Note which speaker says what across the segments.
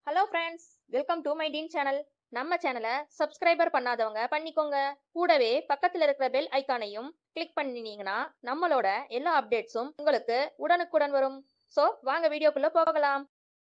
Speaker 1: hello friends welcome to my teen channel நம்ம சேனலை subscriber பண்ணாதவங்க பண்ணிக்கோங்க கூடவே பக்கத்துல இருக்கிற பெல் ஐகானையும் கிளிக் பண்ணினீங்கன்னா நம்மளோட எல்லா அப்டேட்ஸும் உங்களுக்கு உடனுக்குடன் வரும் ஸோ வாங்க வீடியோக்குள்ள போகலாம்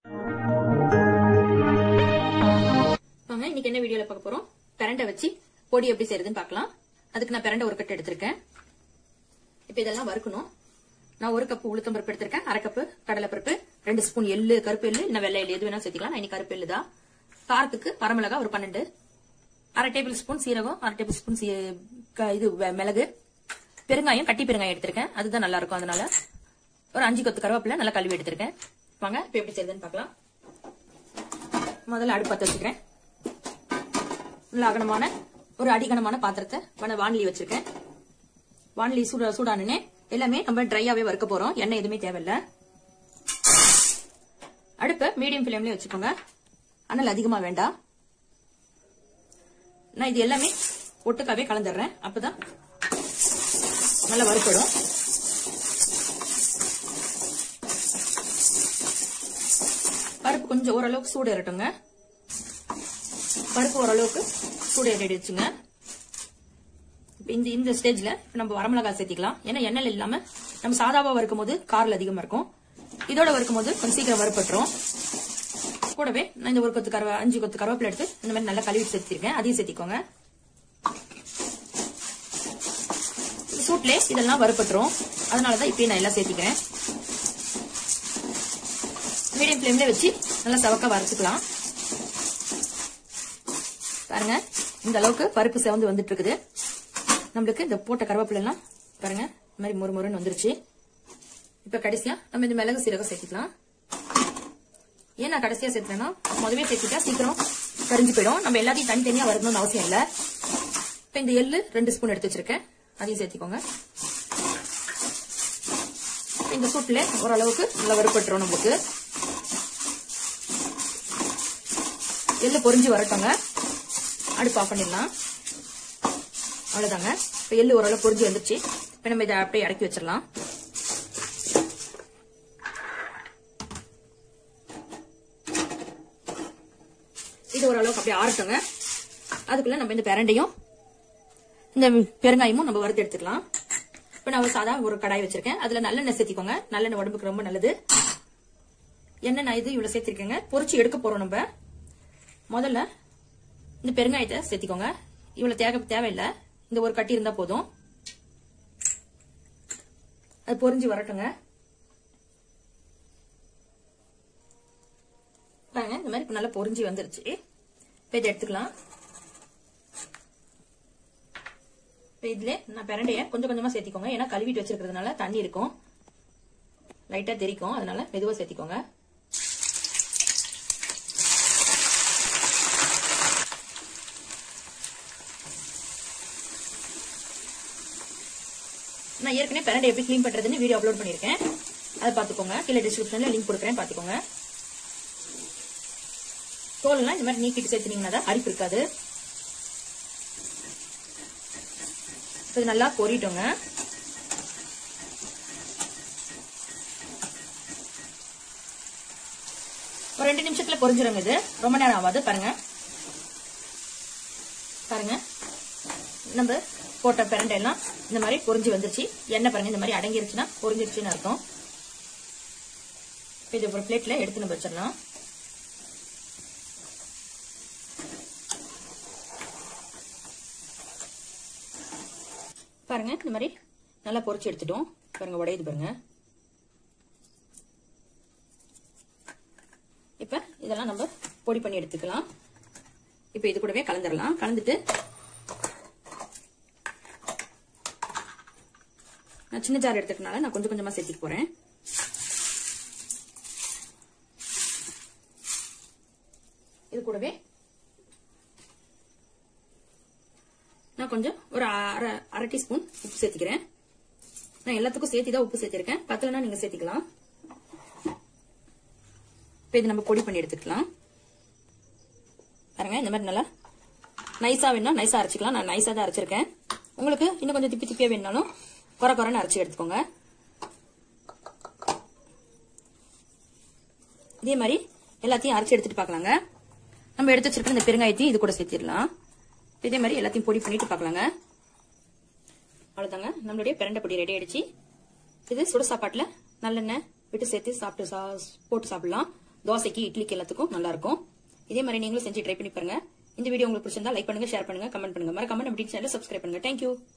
Speaker 2: வாங்க இன்னைக்கு என்ன வீடியோல பார்க்க போறோம் பிரண்டை வச்சு பொடி எப்படி செய்யறதுன்னு பார்க்கலாம் அதுக்கு நான் பிரண்டை ஒரு கட்டு எடுத்திருக்கேன் இப்போ இதெல்லாம் வறுக்கணும் நான் ஒரு கப் உளுத்தம் பருப்பு எடுத்திருக்கேன் அரை கப்பு கடலை பருப்பு ரெண்டு ஸ்பூன் எள்ளு கருப்பு எள்ளு இன்னும் வெள்ளை எள்ளு எது வேணா சேர்த்துக்கலாம் நான் இன்னைக்கு கருப்பு எள்ளு தான் காரத்துக்கு வரமிளகா ஒரு பன்னெண்டு அரை டேபிள் ஸ்பூன் சீரகம் அரை டேபிள் ஸ்பூன் சீ- க- இது வெ- மிளகு பெருங்காயம் கட்டி பெருங்காயம் எடுத்திருக்கேன் அதுதான் நல்லா இருக்கும் அதனால ஒரு அஞ்சு கொத்து கருவேப்பிலை நல்லா கழுவி எடுத்திருக்கேன் வாங்க இப்போ எப்படி செய்யுதுன்னு பார்க்கலாம் முதல்ல அடுப்பு பத்த வச்சுக்கிறேன் நல்ல அகலமான ஒரு அடிகனமான பாத்திரத்தை வன- வாணலி வச்சிருக்கேன் வாணலி சூட சூடானுனே எல்லாமே நம்ம ட்ரையாவே வறுக்க போறோம் எண்ணெய் எதுவுமே தேவையில்ல அடுப்பை மீடியம் ஃபிளேம்லயே வச்சுக்கோங்க அனல் அதிகமா வேண்டாம் நான் இது எல்லாமே ஒட்டுக்காவே கலந்துடுறேன் அப்பதான் நல்லா வறுப்படும் பருப்பு கொஞ்சம் ஓரளவுக்கு சூடு ஏறட்டுங்க பருப்பு ஓரளவுக்கு சூடு ஏறி வச்சுங்க இப்ப இந்த இந்த ஸ்டேஜ்ல இப்ப நம்ம வரமிளகாய் சேர்த்திக்கலாம் ஏன்னா எண்ணெய் இல்லாம நம்ம சாதாவா வறுக்கும் போது கார்ல அதிகமா இருக்கும் இதோட வறுக்கும் போது கொஞ்சம் சீக்கிரம் வறுப்பட்டுரும் கூடவே நான் இந்த ஒரு கொத்து கருவ அஞ்சு கொத்து கருவேப்பிலை எடுத்து இந்த மாதிரி நல்லா கழுவி சேர்த்திருக்கேன் அதையும் சேர்த்திக்கோங்க சூட்லே இதெல்லாம் வறுப்பட்டுரும் அதனாலதான் இப்பயே நான் எல்லாம் சேர்த்திக்கிறேன் மீடியம் ஃப்ளேம்ல வச்சு நல்லா சவக்க வறுத்துக்கலாம் பாருங்க இந்த அளவுக்கு பருப்பு செவந்து வந்துட்டு இருக்குது நம்மளுக்கு இந்த போட்ட கருவேப்பிலை எல்லாம் பாருங்க இந்த மாதிரி மொறு மொறுன்னு வந்துருச்சு இப்ப கடைசியா நம்ம இந்த மிளகு சீரகம் சேர்த்துக்கலாம் ஏன் நான் கடைசியா சேர்த்துறேன்னா முதவே சேர்த்துட்டா சீக்கிரம் கரிஞ்சு போயிடும் நம்ம எல்லாத்தையும் தனித்தனியா வரணும்னு அவசியம் இல்ல இப்ப இந்த எள்ளு ரெண்டு ஸ்பூன் எடுத்து வச்சிருக்கேன் அதையும் சேர்த்திக்கோங்க இப்ப இந்த சூட்ல ஓரளவுக்கு நல்லா வறுப்பட்டுரும் நம்மளுக்கு எள்ளு பொரிஞ்சு வரட்டுங்க அடுப்பு ஆஃப் பண்ணிடலாம் அவ்வளவுதாங்க இப்ப எள்ளு ஓரளவு பொரிஞ்சு வந்துருச்சு இப்ப நம்ம இதை அப்படியே இறக்கி வச்சிடலாம் இது ஓரளவுக்கு அப்படியே ஆறட்டுங்க அதுக்குள்ள நம்ம இந்த பிரண்டையும் இந்த பெருங்காயமும் நம்ம வறுத்து எடுத்துக்கலாம் இப்ப நான் ஒரு சாதா ஒரு கடாய் வச்சிருக்கேன் அதுல நல்லெண்ணெய் சேர்த்திக்கோங்க நல்லெண்ணெய் உடம்புக்கு ரொம்ப நல்லது எண்ணெய் நான் இது இவ்வளவு சேர்த்திருக்கேங்க பொரிச்சு எடுக்க போறோம் நம்ம முதல்ல இந்த பெருங்காயத்தை சேர்த்திக்கோங்க இவ்வளவு தேவை தேவையில்லை இந்த ஒரு கட்டி இருந்தா போதும் அது பொரிஞ்சு வரட்டுங்க பாருங்க இந்த மாதிரி இப்ப நல்லா பொரிஞ்சு வந்துருச்சு இப்ப இதை எடுத்துக்கலாம் இப்ப இதுல நான் பிரண்டைய கொஞ்சம் கொஞ்சமா சேர்த்திக்கோங்க ஏன்னா கழுவிட்டு வச்சிருக்கிறதுனால தண்ணி இருக்கும் லைட்டா தெரிக்கும் அதனால மெதுவா சேர்த்திக்கோங்க நான் ஏற்கனவே பிரண்டை எப்படி க்ளீன் பண்றதுன்னு வீடியோ அப்லோட் பண்ணிருக்கேன் அதை பாத்துக்கோங்க கீழே டிஸ்கிரிப்ஷன்ல லிங்க் கொடுக்குறேன் பாத்துக்கோங்க தோல்லாம் இந்த மாதிரி நீக்கிட்டு சேர்த்துனீங்கன்னா தான் அரிப்பு இருக்காது இப்ப இது நல்லா பொரிட்டோங்க ஒரு ரெண்டு நிமிஷத்துல பொரிஞ்சிருங்க இது ரொம்ப நேரம் ஆகாது பாருங்க பாருங்க நம்ம போட்ட பிரண்டை எல்லாம் இந்த மாதிரி பொரிஞ்சு வந்துருச்சு எண்ணெய் பாருங்க இந்த மாதிரி அடங்கிருச்சுன்னா பொரிஞ்சிருச்சுன்னு அர்த்தம் இப்ப இது ஒரு பிளேட்ல எடுத்து நம்ம வச்சிடலாம் பாருங்க இந்த மாதிரி நல்லா பொரிச்சு எடுத்துட்டோம் பாருங்க உடையுது பாருங்க இப்ப இதெல்லாம் நம்ம பொடி பண்ணி எடுத்துக்கலாம் இப்ப இது கூடவே கலந்துடலாம் கலந்துட்டு நான் சின்ன ஜார் எடுத்துக்கனால நான் கொஞ்சம் கொஞ்சமா சேர்த்துக்க போறேன் இது கூடவே நான் கொஞ்சம் ஒரு அரை அரை டீஸ்பூன் உப்பு சேர்த்துக்கிறேன் நான் எல்லாத்துக்கும் சேர்த்து தான் உப்பு சேர்த்திருக்கேன் பத்தலன்னா நீங்க சேர்த்திக்கலாம் இப்போ இது நம்ம பொடி பண்ணி எடுத்துக்கலாம் பாருங்க இந்த மாதிரி நல்லா நைஸா வேணும்னா நைஸா அரைச்சிக்கலாம் நான் நைஸா தான் அரைச்சிருக்கேன் உங்களுக்கு இன்னும் கொஞ்சம் திப்பி திப்பியா வேணும்னாலும் குறை குறைன்னு அரைச்சி எடுத்துக்கோங்க இதே மாதிரி எல்லாத்தையும் அரைச்சு எடுத்துட்டு பார்க்கலாங்க நம்ம எடுத்து வச்சிருக்கிற இந்த பெருங்காயத்தையும் இது கூட சேர்த்திடலாம் இதே மாதிரி எல்லாத்தையும் பொடி பண்ணிட்டு பார்க்கலாங்க அவ்வளவுதாங்க நம்மளுடைய பிரண்டை பொடி ரெடி ஆயிடுச்சு இது சுட சாப்பாட்டுல நல்லெண்ணெய் விட்டு சேர்த்து சாப்பிட்டு சா- போட்டு சாப்பிடலாம் தோசைக்கு இட்லிக்கு எல்லாத்துக்கும் நல்லா இருக்கும் இதே மாதிரி நீங்களும் செஞ்சு ட்ரை பண்ணி பாருங்க இந்த வீடியோ உங்களுக்கு பிடிச்சிருந்தா லைக் பண்ணுங்க ஷேர் பண்ணுங்க கமெண்ட் பண்ணுங்க மறக்காம நம்ம சேனலை சப்ஸ்கிரைப் பண்ணுங்க தேங்க்யூ